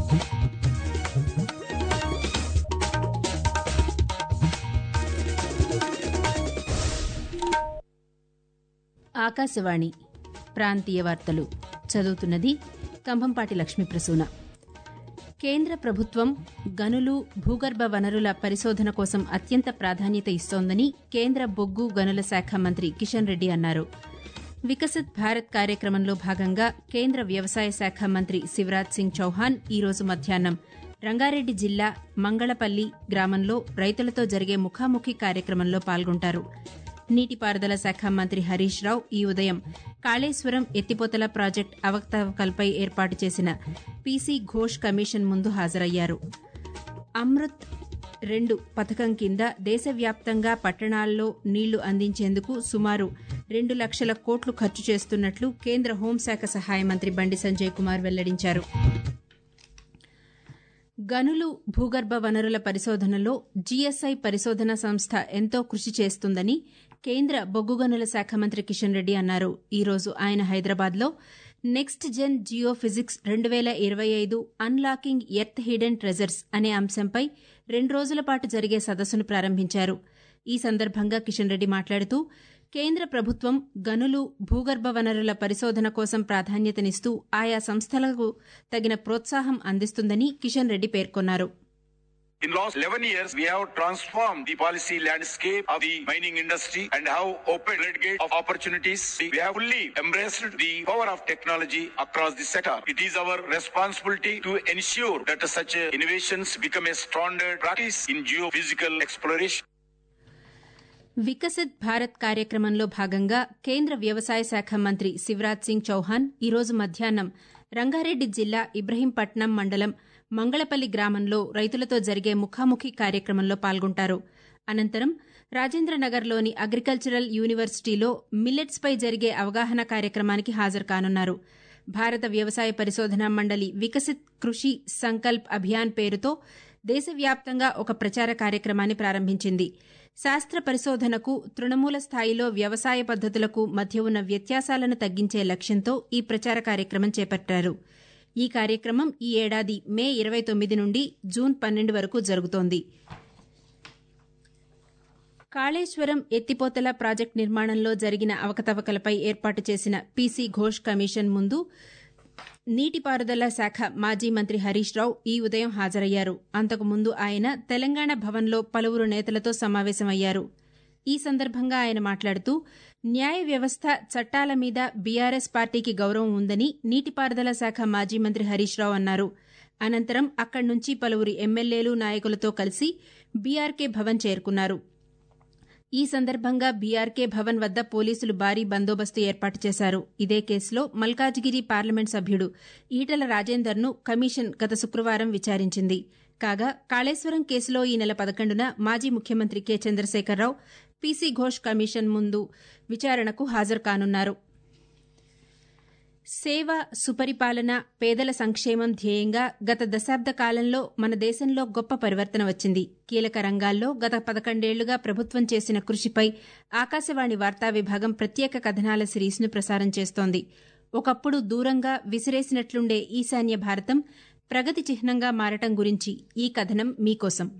ఆకాశవాణి ప్రాంతీయ వార్తలు చదువుతున్నది కంభంపాటి లక్ష్మీప్రసూన కేంద్ర ప్రభుత్వం గనులు భూగర్భ వనరుల పరిశోధన కోసం అత్యంత ప్రాధాన్యత ఇస్తోందని కేంద్ర బొగ్గు గనుల శాఖ మంత్రి కిషన్ రెడ్డి అన్నారు వికసిత్ భారత్ కార్యక్రమంలో భాగంగా కేంద్ర వ్యవసాయ శాఖ మంత్రి శివరాజ్ సింగ్ చౌహాన్ ఈ రోజు మధ్యాహ్నం రంగారెడ్డి జిల్లా మంగళపల్లి గ్రామంలో రైతులతో జరిగే ముఖాముఖి కార్యక్రమంలో పాల్గొంటారు నీటిపారుదల శాఖ మంత్రి హరీష్ రావు ఈ ఉదయం కాళేశ్వరం ఎత్తిపోతల ప్రాజెక్టు అవకతవకలపై ఏర్పాటు చేసిన పీసీ ఘోష్ కమిషన్ ముందు హాజరయ్యారు అమృత్ రెండు పథకం కింద దేశవ్యాప్తంగా పట్టణాల్లో నీళ్లు అందించేందుకు సుమారు రెండు లక్షల కోట్లు ఖర్చు చేస్తున్నట్లు కేంద్ర హోంశాఖ సహాయ మంత్రి బండి సంజయ్ కుమార్ వెల్లడించారు గనులు భూగర్భ వనరుల పరిశోధనలో జీఎస్ఐ పరిశోధన సంస్థ ఎంతో కృషి చేస్తుందని కేంద్ర బొగ్గు గనుల శాఖ మంత్రి కిషన్ రెడ్డి అన్నారు ఈ రోజు ఆయన హైదరాబాద్లో నెక్స్ట్ జెన్ జియో ఫిజిక్స్ రెండు వేల ఇరవై ఐదు అన్లాకింగ్ ఎర్త్ హిడెన్ ట్రెజర్స్ అనే అంశంపై రెండు రోజుల పాటు జరిగే సదస్సును ప్రారంభించారు ఈ సందర్భంగా కిషన్ రెడ్డి మాట్లాడుతూ కేంద్ర ప్రభుత్వం గనులు భూగర్భ వనరుల పరిశోధన కోసం ప్రాధాన్యతనిస్తూ ఆయా సంస్థలకు తగిన ప్రోత్సాహం అందిస్తుందని కిషన్ రెడ్డి పేర్కొన్నారు In last 11 years, we have transformed the policy landscape of the mining industry and have opened floodgates of opportunities. We have fully embraced the power of technology across the sector. It is our responsibility to ensure that such innovations become a standard practice in geophysical exploration. Viksit Bharat కార్యక్రమంలో భాగంగా కేంద్ర వ్యవసాయ శాఖ మంత్రి శివరాజ్ సింగ్ చౌహాన్ ఈ రోజు మధ్యాహ్నం రంగారెడ్డి జిల్లా ఇబ్రహీంపట్నం మండలం మంగళపల్లి గ్రామంలో రైతులతో జరిగే ముఖాముఖి కార్యక్రమంలో పాల్గొంటారు అనంతరం రాజేంద్రనగర్లోని అగ్రికల్చరల్ యూనివర్సిటీలో మిల్లెట్స్పై జరిగే అవగాహన కార్యక్రమానికి హాజరు కానున్నారు భారత వ్యవసాయ పరిశోధనా మండలి వికసిత్ కృషి సంకల్ప్ అభియాన్ పేరుతో దేశవ్యాప్తంగా ఒక ప్రచార కార్యక్రమాన్ని ప్రారంభించింది శాస్త్ర పరిశోధనకు తృణమూల స్థాయిలో వ్యవసాయ పద్దతులకు మధ్య ఉన్న వ్యత్యాసాలను తగ్గించే లక్ష్యంతో ఈ ప్రచార కార్యక్రమం చేపట్టారు ఈ కార్యక్రమం ఈ ఏడాది మే ఇరవై తొమ్మిది నుండి జూన్ పన్నెండు వరకు జరుగుతోంది కాళేశ్వరం ఎత్తిపోతల ప్రాజెక్టు నిర్మాణంలో జరిగిన అవకతవకలపై ఏర్పాటు చేసిన పీసీ ఘోష్ కమిషన్ ముందు నీటిపారుదల శాఖ మాజీ మంత్రి హరీష్ రావు ఈ ఉదయం హాజరయ్యారు అంతకుముందు ఆయన తెలంగాణ భవన్లో పలువురు నేతలతో సమావేశమయ్యారు ఈ సందర్భంగా ఆయన మాట్లాడుతూ న్యాయ వ్యవస్థ చట్టాల మీద బీఆర్ఎస్ పార్టీకి గౌరవం ఉందని నీటిపారుదల శాఖ మాజీ మంత్రి హరీష్ రావు అన్నారు అనంతరం అక్కడి నుంచి పలువురు ఎమ్మెల్యేలు నాయకులతో కలిసి బీఆర్కే భవన్ చేరుకున్నారు ఈ సందర్భంగా బీఆర్కే భవన్ వద్ద పోలీసులు భారీ బందోబస్తు ఏర్పాటు చేశారు ఇదే కేసులో మల్కాజ్గిరి పార్లమెంట్ సభ్యుడు ఈటల రాజేందర్ను కమిషన్ గత శుక్రవారం విచారించింది కాగా కాళేశ్వరం కేసులో ఈ నెల పదకొండున మాజీ ముఖ్యమంత్రి K Chandrasekhar Rao P C Ghosh commission ముందు విచారణకు హాజరు కానున్నారు సేవ సుపరిపాలన పేదల సంక్షేమం ధ్యేయంగా గత దశాబ్ద కాలంలో మన దేశంలో గొప్ప పరివర్తన వచ్చింది కీలక రంగాల్లో గత పదకొండేళ్లుగా ప్రభుత్వం చేసిన కృషిపై ఆకాశవాణి వార్తా విభాగం ప్రత్యేక కథనాల సిరీస్ను ప్రసారం చేస్తోంది ఒకప్పుడు దూరంగా విసిరేసినట్లుండే ఈశాన్య భారతం ప్రగతి చిహ్నంగా మారటం గురించి ఈ కథనం మీకోసం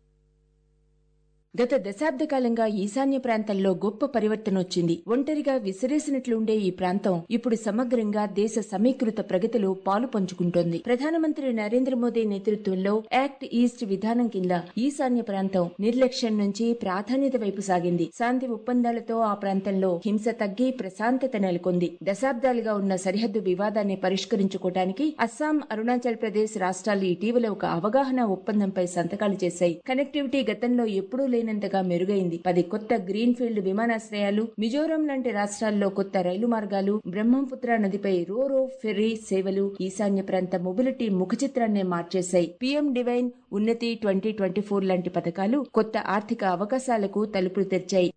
గత దశాబ్ద కాలంగా ఈశాన్య ప్రాంతంలో గొప్ప పరివర్తన వచ్చింది ఒంటరిగా విసిరేసినట్లుండే ఈ ప్రాంతం ఇప్పుడు సమగ్రంగా దేశ సమీకృత ప్రగతిలో పాలు పంచుకుంటోంది ప్రధానమంత్రి నరేంద్ర మోదీ నేతృత్వంలో యాక్ట్ ఈస్ట్ విధానం కింద ఈశాన్య ప్రాంతం నిర్లక్ష్యం నుంచి ప్రాధాన్యత వైపు సాగింది శాంతి ఒప్పందాలతో ఆ ప్రాంతంలో హింస తగ్గి ప్రశాంతత నెలకొంది దశాబ్దాలుగా ఉన్న సరిహద్దు వివాదాన్ని పరిష్కరించుకోవడానికి అస్సాం అరుణాచల్ ప్రదేశ్ రాష్ట్రాలు ఇటీవల ఒక అవగాహన ఒప్పందంపై సంతకాలు చేశాయి కనెక్టివిటీ గతంలో ఎప్పుడూ లేనంతగా మెరుగైంది పది కొత్త గ్రీన్ ఫీల్డ్ విమానాశ్రయాలు మిజోరాం లాంటి రాష్ట్రాల్లో కొత్త రైలు మార్గాలు బ్రహ్మపుత్ర నదిపై రోరో ఫెర్రీ సేవలు ఈశాన్య ప్రాంత మొబిలిటీ ముఖ చిత్రాన్నే మార్చేశాయి P M DevINE Unnati twenty twenty four లాంటి పథకాలు కొత్త ఆర్థిక అవకాశాలకు తలుపులు తెరిచాయి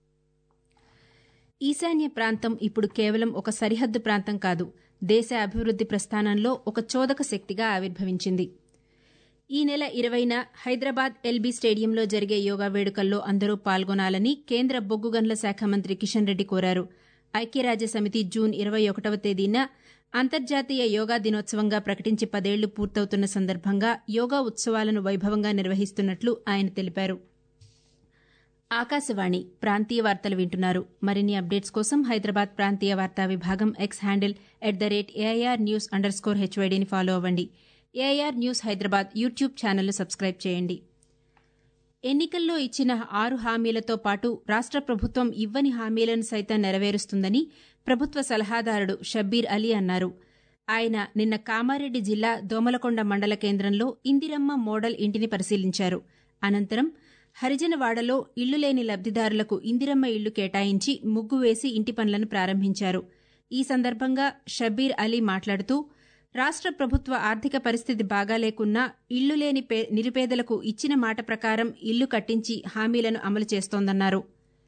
ఈశాన్య ప్రాంతం ఇప్పుడు కేవలం ఒక సరిహద్దు ప్రాంతం కాదు దేశ అభివృద్ది ప్రస్థానంలో ఒక చోదక శక్తిగా ఆవిర్భవించింది ఈ నెల ఇరవైన హైదరాబాద్ ఎల్బీ స్టేడియంలో జరిగే యోగా వేడుకల్లో అందరూ పాల్గొనాలని కేంద్ర బొగ్గు గనుల శాఖ మంత్రి కిషన్ రెడ్డి కోరారు ఐక్యరాజ్య సమితి జూన్ ఇరవై ఒకటవ తేదీన అంతర్జాతీయ యోగా దినోత్సవంగా ప్రకటించి పదేళ్లు పూర్తవుతున్న సందర్భంగా యోగా ఉత్సవాలను వైభవంగా నిర్వహిస్తున్నట్లు ఆయన తెలిపారు ఆకాశవాణి ప్రాంతీయ వార్తలు వింటున్నారు మరిన్ని అప్డేట్స్ కోసం హైదరాబాద్ ప్రాంతీయ వార్తా విభాగం X handle at the rate AIR news underscore హెచ్వైడీని ఫాలో అవ్వండి ఏఐఆర్ న్యూస్ హైదరాబాద్ యూట్యూబ్ ఛానల్ను సబ్స్క్రైబ్ చేయండి ఎన్నికల్లో ఇచ్చిన ఆరు హామీలతో పాటు రాష్ట ప్రభుత్వం ఇవ్వని హామీలను సైతం నెరవేరుస్తుందని ప్రభుత్వ సలహాదారుడు షబ్బీర్ అలీ అన్నారు ఆయన నిన్న కామారెడ్డి జిల్లా దోమలకొండ మండల కేంద్రంలో ఇందిరమ్మ మోడల్ ఇంటిని పరిశీలించారు అనంతరం హరిజనవాడలో ఇళ్లు లేని లబ్దిదారులకు ఇందిరమ్మ ఇళ్లు కేటాయించి ముగ్గు వేసి ఇంటి పనులను ప్రారంభించారు ఈ సందర్భంగా షబ్బీర్ అలీ మాట్లాడుతూ రాష్ట ప్రభుత్వ ఆర్థిక పరిస్థితి బాగాలేకున్నా ఇళ్లు లేని నిరుపేదలకు ఇచ్చిన మాట ప్రకారం ఇల్లు కట్టించి హామీలను అమలు చేస్తోందన్నారు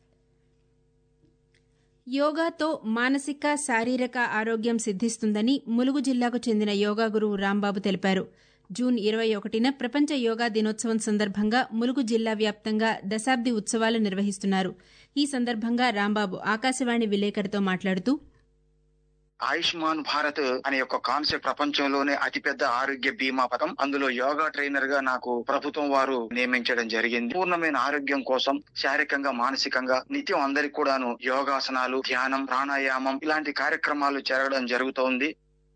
యోగాతో మానసిక శారీరక ఆరోగ్యం సిద్దిస్తుందని ములుగు జిల్లాకు చెందిన యోగా గురువు రాంబాబు తెలిపారు జూన్ ఇరవై ఒకటిన ప్రపంచ యోగా దినోత్సవం సందర్భంగా ములుగు జిల్లా వ్యాప్తంగా దశాబ్ది ఉత్సవాలు నిర్వహిస్తున్నారు ఈ సందర్భంగా రాంబాబు ఆకాశవాణి విలేకరితో మాట్లాడుతూ ఆయుష్మాన్ భారత్ అనే ఒక కాన్సెప్ట్ ప్రపంచంలోనే అతిపెద్ద ఆరోగ్య బీమా పథకం అందులో యోగా ట్రైనర్ గా నాకు ప్రభుత్వం వారు నియమించడం జరిగింది పూర్ణమైన ఆరోగ్యం కోసం శారీరకంగా మానసికంగా నిత్యం అందరికి కూడాను యోగాసనాలు ధ్యానం ప్రాణాయామం ఇలాంటి కార్యక్రమాలు జరగడం జరుగుతోంది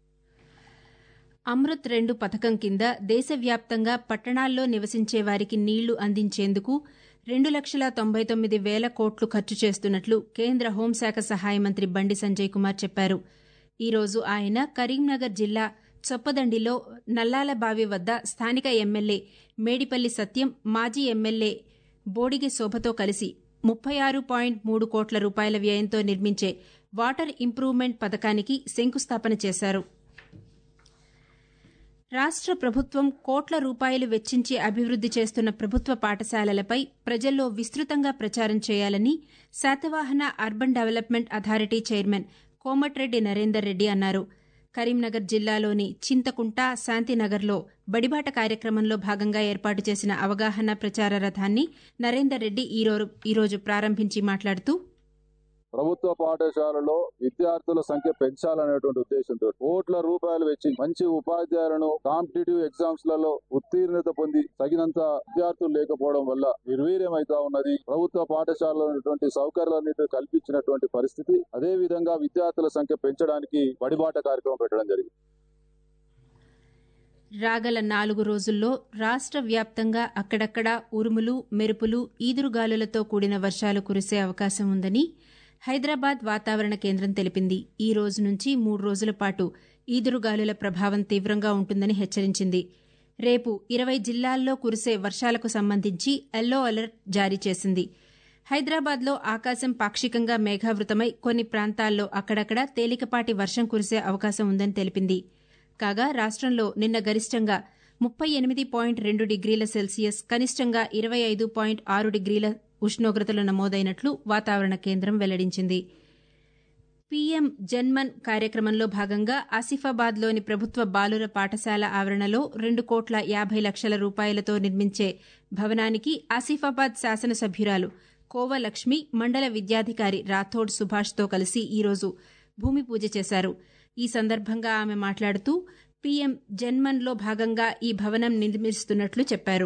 అమృత్ రెండు పథకం కింద దేశవ్యాప్తంగా పట్టణాల్లో నివసించే వారికి నీళ్లు అందించేందుకు రెండు లక్షల తొంభై తొమ్మిది వేల కోట్లు ఖర్చు చేస్తున్నట్లు కేంద్ర హోంశాఖ సహాయ మంత్రి బండి సంజయ్ కుమార్ చెప్పారు ఈ రోజు ఆయన కరీంనగర్ జిల్లా చొప్పదండిలో నల్లాలబావి వద్ద స్థానిక ఎమ్మెల్యే మేడిపల్లి సత్యం మాజీ ఎమ్మెల్యే బోడిగి శోభతో కలిసి ముప్పై ఆరు పాయింట్ మూడు కోట్ల రూపాయల వ్యయంతో నిర్మించే వాటర్ ఇంప్రూవ్మెంట్ పథకానికి శంకుస్థాపన చేశారు రాష్ట ప్రభుత్వం కోట్ల రూపాయలు వెచ్చించి అభివృద్ది చేస్తున్న ప్రభుత్వ పాఠశాలలపై ప్రజల్లో విస్తృతంగా ప్రచారం చేయాలని Satavahana urban development authority chairman Komatireddy Narender Reddy అన్నారు కరీంనగర్ జిల్లాలోని చింతకుంట శాంతినగర్లో బడిబాట కార్యక్రమంలో భాగంగా ఏర్పాటు చేసిన అవగాహన ప్రచార రథాన్ని నరేందర్ రెడ్డి ఈరోజు ప్రారంభించి మాట్లాడుతూ ప్రభుత్వ పాఠశాలలో విద్యార్థుల సంఖ్య పెంచాలనేటువంటి ఉద్దేశంతో కోట్ల రూపాయలు వెచ్చి మంచి ఉపాధ్యాయులను కాంపిటేటివ్ ఎగ్జామ్స్ లలో ఉత్తీర్ణత పొంది తగినంత విద్యార్థులు లేకపోవడం వల్ల నిర్వీర్యమైతా ఉన్నది ప్రభుత్వ పాఠశాలలో సౌకర్యాలన్నిటి కల్పించినటువంటి పరిస్థితి అదే విధంగా విద్యార్థుల సంఖ్య పెంచడానికి బడిబాట కార్యక్రమం పెట్టడం జరిగింది రాగల నాలుగు రోజుల్లో రాష్ట వ్యాప్తంగా అక్కడక్కడా ఉరుములు మెరుపులు ఈదురుగాలులతో కూడిన వర్షాలు కురిసే అవకాశం ఉందని హైదరాబాద్ వాతావరణ కేంద్రం తెలిపింది ఈ రోజు నుంచి మూడు రోజుల పాటు ఈదురుగాలుల ప్రభావం తీవ్రంగా ఉంటుందని హెచ్చరించింది రేపు ఇరవై జిల్లాల్లో కురిసే వర్షాలకు సంబంధించి ఎల్లో అలర్ట్ జారీ చేసింది హైదరాబాద్లో ఆకాశం పాక్షికంగా మేఘావృతమై కొన్ని ప్రాంతాల్లో అక్కడక్కడ తేలికపాటి వర్షం కురిసే అవకాశం ఉందని తెలిపింది కాగా రాష్టంలో నిన్న గరిష్టంగా ముప్పై ఎనిమిది పాయింట్ రెండు డిగ్రీల సెల్సియస్ కనిష్టంగా ఇరవై ఐదు పాయింట్ ఆరు డిగ్రీల ఉష్ణోగ్రతలు నమోదైనట్లు వాతావరణ కేంద్రం వెల్లడించింది పీఎం జన్మన్ కార్యక్రమంలో భాగంగా ఆసిఫాబాద్లోని ప్రభుత్వ బాలుర పాఠశాల ఆవరణలో రెండు కోట్ల యాభై లక్షల రూపాయలతో నిర్మించే భవనానికి ఆసిఫాబాద్ శాసనసభ్యురాలు కోవలక్ష్మి మండల విద్యాధికారి రాథోడ్ సుభాష్తో కలిసి ఈరోజు భూమి పూజ చేశారు ఈ సందర్భంగా ఆమె మాట్లాడుతూ పీఎం జన్మన్లో భాగంగా ఈ భవనం నిర్మిస్తున్నట్లు చెప్పారు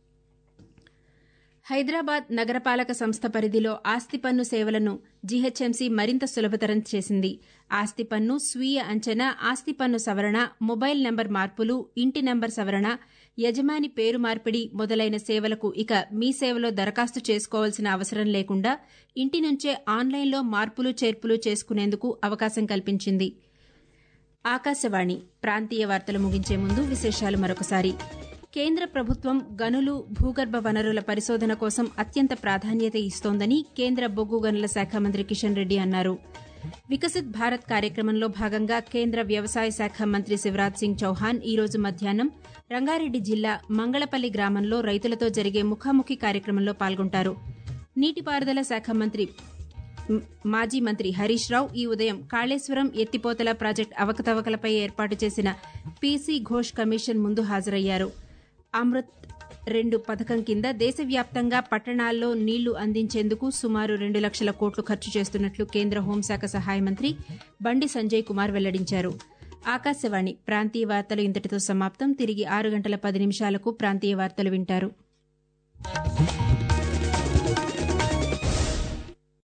హైదరాబాద్ నగరపాలక సంస్థ పరిధిలో ఆస్తి పన్ను సేవలను జీహెచ్ఎంసీ మరింత సులభతరం చేసింది ఆస్తి పన్ను స్వీయ అంచనా ఆస్తి పన్ను సవరణ మొబైల్ నెంబర్ మార్పులు ఇంటి నెంబర్ సవరణ యజమాని పేరు మార్పిడి మొదలైన సేవలకు ఇక మీ సేవలో దరఖాస్తు చేసుకోవాల్సిన అవసరం లేకుండా ఇంటి నుంచే ఆన్లైన్లో మార్పులు చేర్పులు చేసుకునేందుకు అవకాశం కల్పించింది ఆకాశవాణి ప్రాంతీయ వార్తలు ముగించే ముందు విశేషాలు మరొకసారి కేంద్ర ప్రభుత్వం గనులు భూగర్భ వనరుల పరిశోధన కోసం అత్యంత ప్రాధాన్యత ఇస్తోందని కేంద్ర బొగ్గు గనుల శాఖ మంత్రి కిషన్ రెడ్డి అన్నారు వికసిత్ భారత్ కార్యక్రమంలో భాగంగా కేంద్ర వ్యవసాయ శాఖ మంత్రి శివరాజ్ సింగ్ చౌహాన్ ఈ రోజు మధ్యాహ్నం రంగారెడ్డి జిల్లా మంగళపల్లి గ్రామంలో రైతులతో జరిగే ముఖాముఖి కార్యక్రమంలో పాల్గొంటారు నీటిపారుదల శాఖ మంత్రి మాజీ మంత్రి హరీష్ రావు ఈ ఉదయం కాళేశ్వరం ఎత్తిపోతల ప్రాజెక్టు అవకతవకలపై ఏర్పాటు చేసిన పీసీ ఘోష్ కమిషన్ ముందు హాజరయ్యారు అమృత్ రెండు పథకం కింద దేశవ్యాప్తంగా పట్టణాల్లో నీళ్లు అందించేందుకు సుమారు రెండు లక్షల కోట్లు ఖర్చు చేస్తున్నట్లు కేంద్ర హోంశాఖ సహాయ మంత్రి బండి సంజయ్ కుమార్ వెల్లడించారు ఆకాశవాణి ప్రాంతీయ వార్తలు ఇంతటితో సమాప్తం తిరిగి ఆరు గంటల పది నిమిషాలకు ప్రాంతీయ వార్తలు వింటారు